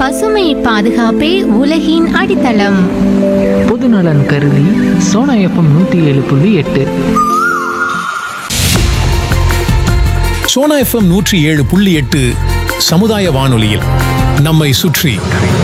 பசுமை பாதுகாப்பே உலகின் அடித்தளம் பொதுநலன் கருதி சோனா எஃப்எம் நூற்றி ஏழு புள்ளி எட்டு சோனா எஃப்எம் நூற்றி ஏழு புள்ளி எட்டு சமுதாய வானொலியில் நம்மை சுற்றி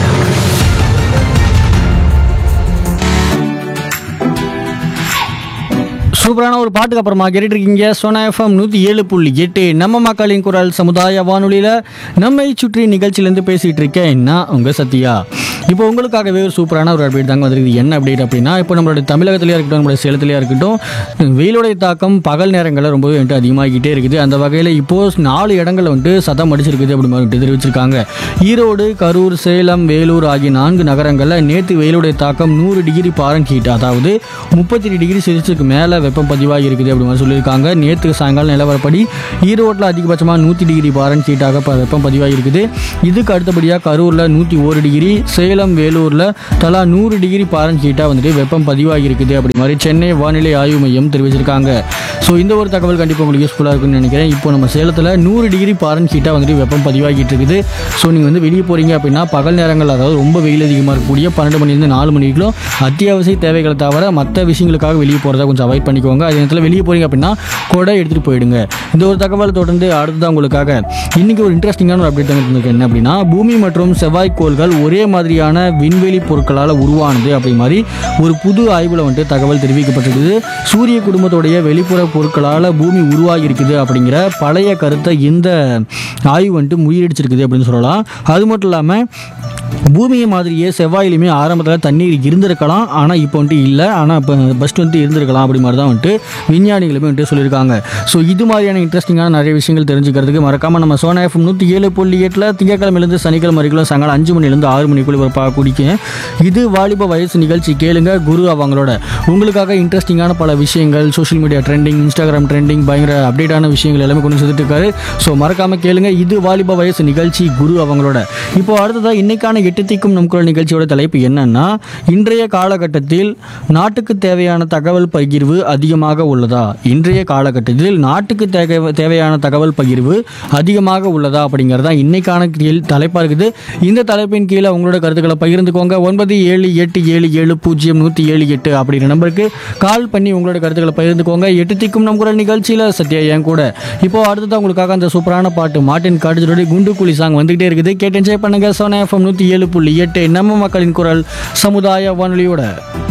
சூப்பரான ஒரு பாட்டுக்கு அப்புறமா கேட்டுட்டு இருக்கீங்க சோனா எஃப்எம் நூற்றி ஏழு புள்ளி எட்டு நம்ம மக்களின் குரல் சமுதாய வானொலியில் நம்மை சுற்றி நிகழ்ச்சியிலேருந்து பேசிகிட்டு இருக்கேன் நான் உங்கள் சத்யா இப்போ உங்களுக்காகவே ஒரு சூப்பரான ஒரு அப்டேட் தாங்க வந்திருக்குது என்ன அப்டேட் அப்படின்னா இப்போ நம்மளுடைய தமிழகத்திலேயே இருக்கட்டும் நம்மளுடைய சேலத்திலேயே இருக்கட்டும் வெயிலுடைய தாக்கம் பகல் நேரங்களில் ரொம்பவே வந்துட்டு அதிகமாகிக்கிட்டே இருக்குது அந்த வகையில் இப்போது நாலு இடங்களில் வந்துட்டு சதம் அடிச்சிருக்குது அப்படி மாதிரி வந்துட்டு தெரிவிச்சிருக்காங்க ஈரோடு கரூர் சேலம் வேலூர் ஆகிய நான்கு நகரங்களில் நேற்று வெயிலுடைய தாக்கம் நூறு டிகிரி பாரன் ஹீட் அதாவது முப்பத்தி டிகிரி செல்சியஸுக்கு மேலே வெப்பம் பதிவாகி இருக்குது அப்படி மாதிரி சொல்லியிருக்காங்க நேற்று சாயங்காலம் நிலவரப்படி ஈரோட்டில் அதிகபட்சமாக நூற்றி டிகிரி பாரன் ஹீட்டாக ப- வெப்பம் பதிவாகி இருக்குது இதுக்கு அடுத்தபடியாக கரூரில் நூற்றி ஒரு டிகிரி சேலம் வேலூரில் தலா நூறு டிகிரி பாரன் ஹீட்டாக வந்துட்டு வெப்பம் பதிவாகி இருக்குது அப்படி மாதிரி சென்னை வானிலை ஆய்வு மையம் தெரிவிச்சிருக்காங்க ஸோ இந்த ஒரு தகவல் கண்டிப்பாக உங்களுக்கு யூஸ்ஃபுல்லாக இருக்கும்னு நினைக்கிறேன் இப்போ நம்ம சேலத்தில் நூறு டிகிரி பாரன் ஹீட்டாக வந்துட்டு வெப்பம் பதிவாகிட்டு இருக்குது ஸோ நீங்கள் வந்து வெளியே போகிறீங்க அப்படின்னா பகல் நேரங்கள் அதாவது ரொம்ப வெயில் அதிகமாக இருக்கக்கூடிய பன்னெண்டு மணிலேருந்து நாலு மணிக்குள்ள அத்தியாவசிய தேவைகளை தவிர மற்ற விஷயங்களுக்காக வெளியே போகிறத கொஞ்சம் அவாய்ட் பண்ணிக்கோங்க அதே நேரத்தில் வெளியே போகிறீங்க அப்படின்னா கொடை எடுத்துகிட்டு போயிடுங்க இந்த ஒரு தகவல் தொடர்ந்து அடுத்ததான் உங்களுக்காக இன்னைக்கு ஒரு இன்ட்ரெஸ்டிங்கான ஒரு அப்டேட் வந்து என்ன அப்படின்னா பூமி மற்றும் செவ்வாய் கோள்கள் ஒரே மாதிரியான விண்வெளி பொருட்களால் உருவானது அப்படி மாதிரி ஒரு புது ஆய்வில் வந்துட்டு தகவல் தெரிவிக்கப்பட்டிருக்குது சூரிய குடும்பத்துடைய வெளிப்புற பொருட்களால் பூமி உருவாகி இருக்குது அப்படிங்கிற பழைய கருத்தை இந்த ஆய்வு வந்துட்டு முறியடிச்சிருக்குது அப்படின்னு சொல்லலாம் அது மட்டும் இல்லாமல் பூமியை மாதிரியே செவ்வாயிலுமே ஆரம்பத்தில் தண்ணீர் இருந்திருக்கலாம் ஆனால் இப்போ வந்துட்டு இல்லை ஆனால் இப்போ ஃபஸ்ட்டு வந்துட்டு இருந்திருக்கலாம் அப்படி மாதிரி தான் வந்துட்டு விஞ்ஞானிகளுமே வந்துட்டு சொல்லியிருக்காங்க ஸோ இது மாதிரியான இன்ட்ரெஸ்டிங்கான நிறைய விஷயங்கள் தெரிஞ்சுக்கிறதுக்கு மறக்காமல் நம்ம சோனா எஃப்எம் நூற்றி ஏழு புள்ளி எட்டில் திங்கக்கிழமையிலேருந்து சனிக்கிழமை வரைக்கும் சாயங்காலம் அஞ்சு மணிலேருந்து ஆறு மணிக்குள்ள ஒரு பா குடிக்க இது வாலிப வயசு நிகழ்ச்சி கேளுங்க குரு அவங்களோட உங்களுக்காக இன்ட்ரெஸ்டிங்கான பல விஷயங்கள் social media trending Instagram trending பயங்கர அப்டேட்டான விஷயங்கள் எல்லாமே கொண்டு சேர்த்துட்டு இருக்காரு ஸோ மறக்காமல் கேளுங்க இது வாலிப வயசு நிகழ்ச்சி குரு அவங்களோட இப்போ அடுத்ததாக இன்னைக்கான எட்டு திக்கும் நம் குரல் நிகழ்ச்சியோட தலைப்பு என்னன்னா இன்றைய காலகட்டத்தில் நாட்டுக்கு தேவையான தகவல் பகிர்வு அதிகமாக உள்ளதா இன்றைய காலகட்டத்தில் நாட்டுக்கு தேவை தேவையான தகவல் பகிர்வு அதிகமாக உள்ளதா அப்படிங்கிறதா இன்னைக்கான கேள் தலைப்பாக இருக்குது இந்த தலைப்பின் கீழே உங்களோட கருத்துக்களை பகிர்ந்துக்கோங்க ஒன்பது ஏழு எட்டு ஏழு ஏழு பூஜ்ஜியம் நூற்றி ஏழு எட்டு அப்படிங்கிற நம்பருக்கு கால் பண்ணி உங்களோட கருத்துக்களை பகிர்ந்துக்கோங்க எட்டு திக்கும் நம் குரல் நிகழ்ச்சியில் சத்யா என் கூட இப்போ அடுத்ததான் உங்களுக்காக அந்த சூப்பரான பாட்டு மார்ட்டின் காடுஜரோட குண்டு குழி சாங் வந்துகிட்டே இருக்குது கேட்டு என்ஜாய் பண்ணுங்க சோனா எஃப்எம் நூற்றி ஏழு புள்ளி எட்டு நம்ம மக்களின் குரல் சமுதாய வானொலியோட